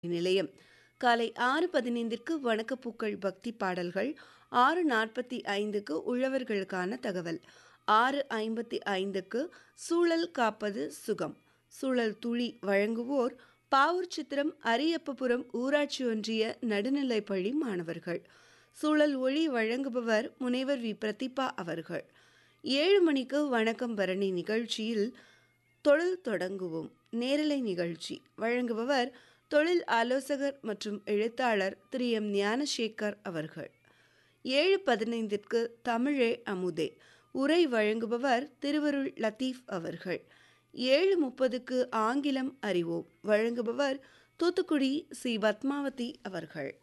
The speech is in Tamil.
நிலையம் காலை ஆறு பதினைந்திற்கு வணக்கப்பூக்கள் பக்தி பாடல்கள் ஆறு நாற்பத்தி ஐந்துக்கு உழவர்களுக்கான தகவல் ஆறு ஐம்பத்தி ஐந்துக்கு சூழல் காப்பது சுகம் சூழல் துளி வழங்குவோர் பாவூர் சித்திரம் அரியப்பபுரம் ஊராட்சி ஒன்றிய நடுநிலைப்பள்ளி மாணவர்கள் சூழல் ஒளி வழங்குபவர் முனைவர் வி பிரதிபா அவர்கள் ஏழு மணிக்கு வணக்கம் பரணி நிகழ்ச்சியில் தொழில் தொடங்குவோம் நேரலை நிகழ்ச்சி வழங்குபவர் தொழில் ஆலோசகர் மற்றும் எழுத்தாளர் திரு எம் ஞானசேகர் அவர்கள் ஏழு பதினைந்திற்கு தமிழே அமுதே உரை வழங்குபவர் திருவருள் லத்தீஃப் அவர்கள் ஏழு முப்பதுக்கு ஆங்கிலம் அறிவோம் வழங்குபவர் தூத்துக்குடி சி பத்மாவதி அவர்கள்